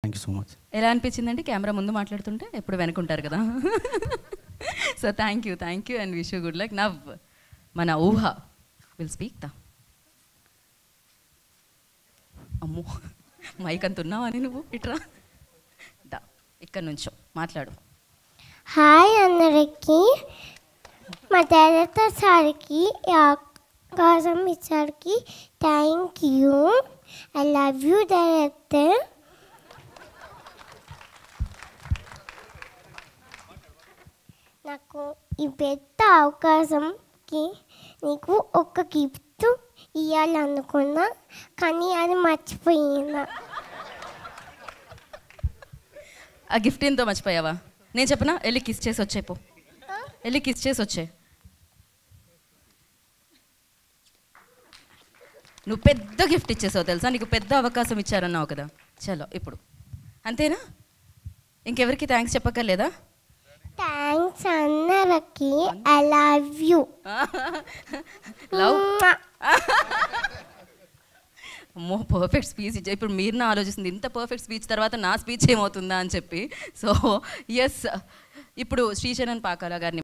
thank you so much ఎలా అనిపించిందండి camera ముందు మాట్లాడుతుంటే ఎప్పుడు వెనుకుంటారు కదా so thank you thank you and wish you good luck now మన ఊహ విల్ స్పీక్ దా అమ్మో మైక్ అంత ఉన్నావని నువ్వు ఇట్రా దా ఇక్కడ నుంచో మాట్లాడు హాయ్ అందరికి మా డైరెక్టర్ సార్కి ఈ అవకాశం ఇచ్చరికి thank you I love you director నాకు ఈ పెద్ద అవకాశంకి నీకు ఒక గిఫ్ట్ ఇవ్వాలనుకున్నా కానీ అది మర్చిపోయినా ఆ గిఫ్ట్ ఎంతో మర్చిపోయావా నేను చెప్పనా వెళ్ళి కిస్ చేసి వచ్చే పో వెళ్ళి కిస్ చేసి వచ్చే నువ్వు పెద్ద గిఫ్ట్ ఇచ్చేసావు తెలుసా నీకు పెద్ద అవకాశం ఇచ్చారన్నావు కదా చలో ఇప్పుడు అంతేనా ఇంకెవరికి థ్యాంక్స్ చెప్పక్కర్లేదా థ్యాంక్స్ అందరికి ఐ లవ్ యూ లవ్ అమ్మో పర్ఫెక్ట్ స్పీచ్ ఇచ్చా ఇప్పుడు మీరు నా ఆలోచిస్తుంది ఇంత పర్ఫెక్ట్ స్పీచ్ తర్వాత నా స్పీచ్ ఏమవుతుందా అని చెప్పి సో ఎస్ ఇప్పుడు శ్రీచరణ్ పాకాల గారిని